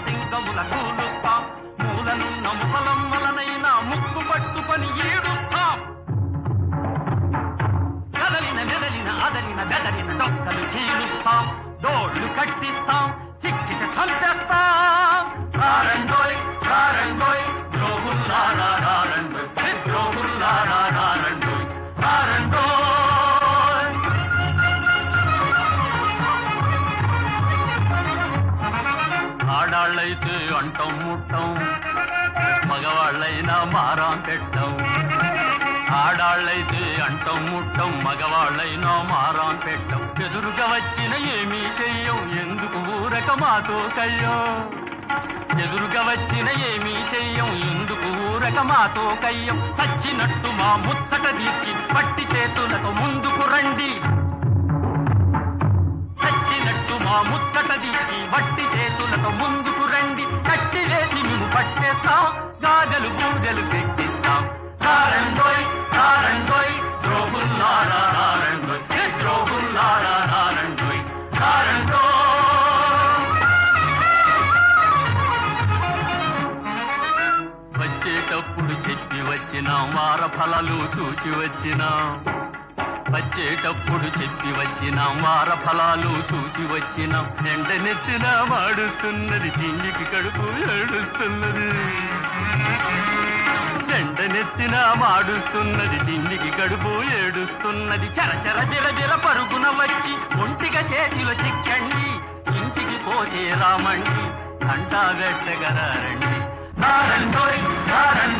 సింగముల కూలుస్తాం మూలనున్న ముసలమ్మలనైనా ముక్కు పట్టుకొని ఈడుస్తాం కదలిన మెదలిన అదలిన బెదలిన డొక్కలు చీలుస్తాం డోళ్లు కట్టిస్తాం చిక్కిట చంపేస్తాం రారండోయ్ రారండోయ్ ద్రోహుల్లారా రారండోయ్ ద్రోహుల్లారా రారండోయ్ రారండోయ్ ఆడాళ్ళైతే అంటం ముట్టం మగవాళ్ళైనా మారాం పెట్టం ఆడాళ్ళైతే అంటం ముట్టం మగవాళ్ళైనా మారాం పెట్టం ఎదురుగా వచ్చిన ఏమీ చెయ్యం ఎందుకు ఊరక మాతో కయ్యం ఎదురుగా వచ్చిన ఏమీ చెయ్యం ఎందుకు ఊరక మాతో కయ్యం చచ్చినట్టు మా ముచ్చట తీర్చి పట్టి చేతులతో ముందుకు రండి చచ్చినట్టు మా ముచ్చట తీర్చి వట్టి చేతులతో ముందుకు రండి కట్టి వేసి మేము పట్టేస్తాం గాజలు పూజలు పెట్టిస్తాం రారండోయ్ రారండోయ్ ద్రోహుల్లారా రారండోయ్ ఏ ద్రోహుల్లారా రారండోయ్ రారండోయ్ వచ్చేటప్పుడు చెప్పి వచ్చినాం వార ఫలాలు చూచి వచ్చినాం వచ్చేటప్పుడు చెప్పి వచ్చినాం వార ఫలాలు చూచి వచ్చినాం ఎండనెత్తిన వాడుతున్నది తిండికి కడుపు ఏడుస్తున్నది ఎండనెత్తిన వాడుస్తున్నది తిండికి కడుపు ఏడుస్తున్నది చరచర జిరజిర పరుగున వచ్చి ఒంటిగా చేతిలో చిక్కండి ఇంటికి పోతే రామండి అంటా గట్టగరారండి రారండోయ్ రారండోయ్